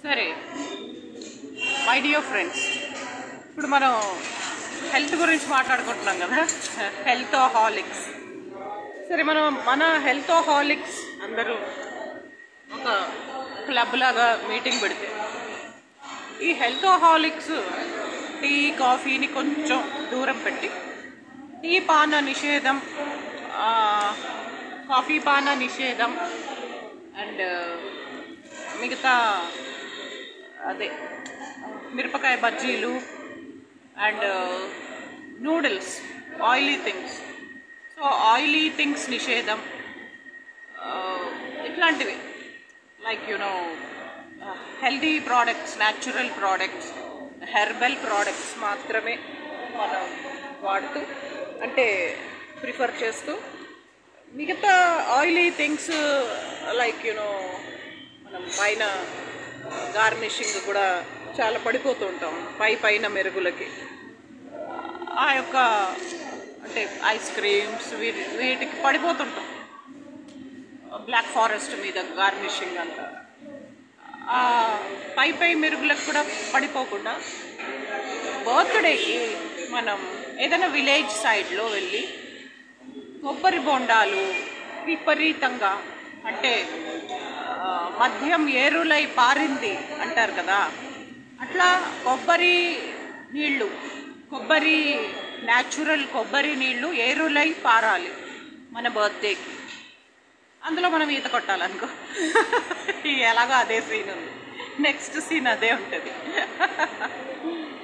సరే my dear friends ఇప్పుడు మనం హెల్త్ గురించి మాట్లాడుకుంటున్నాం కదా హెల్త్ హాలిక్స్ సరే మనం మన హెల్త్ హాలిక్స్ అందరూ ఒక క్లబ్ లాగా మీటింగ్ పెడితే ఈ హెల్త్ హాలిక్స్ టీ కాఫీని కొంచెం దూరం పెట్టి టీ పాన నిషేధం ఆ, కాఫీ పాన నిషేధం అండ్ మిగతా అదే మిరపకాయ బజ్జీలు and noodles oily things so oily things నిషేధం ఆ, ఇట్లాంటివి like you know healthy products natural products herbal products మాత్రమే మనం వాడుతూ అంటే ప్రిఫర్ చేస్తూ మిగతా ఆయిలీ థింగ్స్ లైక్ యునో మనం పైన గార్నిషింగ్ కూడా చాలా పడిపోతూ ఉంటాం పై పైన మెరుగులకి ఆ యొక్క అంటే ఐస్ క్రీమ్స్ వీటి వీటికి పడిపోతుంటాం బ్లాక్ ఫారెస్ట్ మీద గార్నిషింగ్ అంతా ఆ పై పై మెరుగులకు కూడా పడిపోకుండా బర్త్డేకి మనం ఏదైనా విలేజ్ సైడ్లో వెళ్ళి కొబ్బరి బొండాలు విపరీతంగా అంటే ఆ, మద్యం ఏరులై పారింది అంటారు కదా అట్లా కొబ్బరి నీళ్ళు కొబ్బరి న్యాచురల్ కొబ్బరి నీళ్ళు ఏరులై పారాలి మన బర్త్డేకి అందులో మనం ఈత కొట్టాలనుకో ఎలాగో అదే సీన్ ఉంది నెక్స్ట్ సీన్ అదే ఉంటుంది